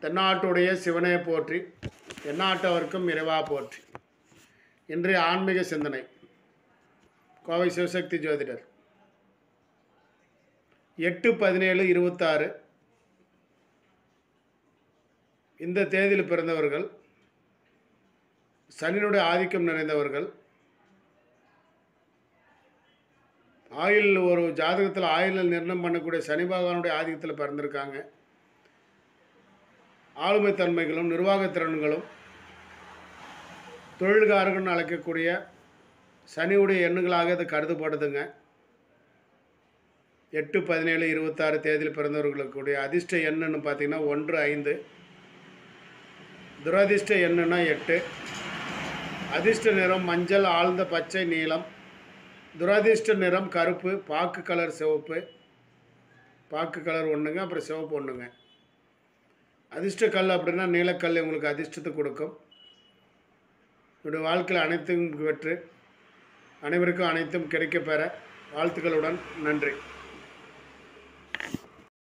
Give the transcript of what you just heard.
தென்னாட்டுடைய சிவனே போற்றி எந்நாட்டவர்க்கும் இறைவா போற்றி இன்றைய ஆன்மீக சிந்தனை கோவை சிவசக்தி ஜோதிடர் எட்டு பதினேழு இருபத்தாறு இந்த தேதியில் பிறந்தவர்கள் சனியினுடைய ஆதிக்கம் நிறைந்தவர்கள் ஆயுள் ஒரு ஜாதகத்தில் ஆயுளில் நிர்ணயம் பண்ணக்கூடிய சனி பகவானுடைய ஆதிக்கத்தில் பிறந்திருக்காங்க ஆளுமை தன்மைகளும் நிர்வாகத்திறன்களும் தொழில்காரர்கள்னு அழைக்கக்கூடிய சனியுடைய எண்ணுகளாக இது கருதப்படுதுங்க எட்டு பதினேழு இருபத்தாறு தேதியில் பிறந்தவர்களுக்குடைய அதிர்ஷ்ட எண்ணுன்னு பார்த்தீங்கன்னா ஒன்று ஐந்து துரதிர்ஷ்ட எண்ணுன்னா எட்டு அதிர்ஷ்ட நிறம் மஞ்சள் ஆழ்ந்த பச்சை நீலம் துரதிர்ஷ்ட நிறம் கருப்பு பாக்கு கலர் சிவப்பு பாக்கு கலர் ஒன்றுங்க அப்புறம் சிவப்பு ஒன்றுங்க அதிர்ஷ்ட கல் அப்படின்னா நீலக்கல் உங்களுக்கு அதிர்ஷ்டத்தை கொடுக்கும் என்னுடைய வாழ்க்கையில் அனைத்தும் வெற்று அனைவருக்கும் அனைத்தும் கிடைக்கப்பெற வாழ்த்துக்களுடன் நன்றி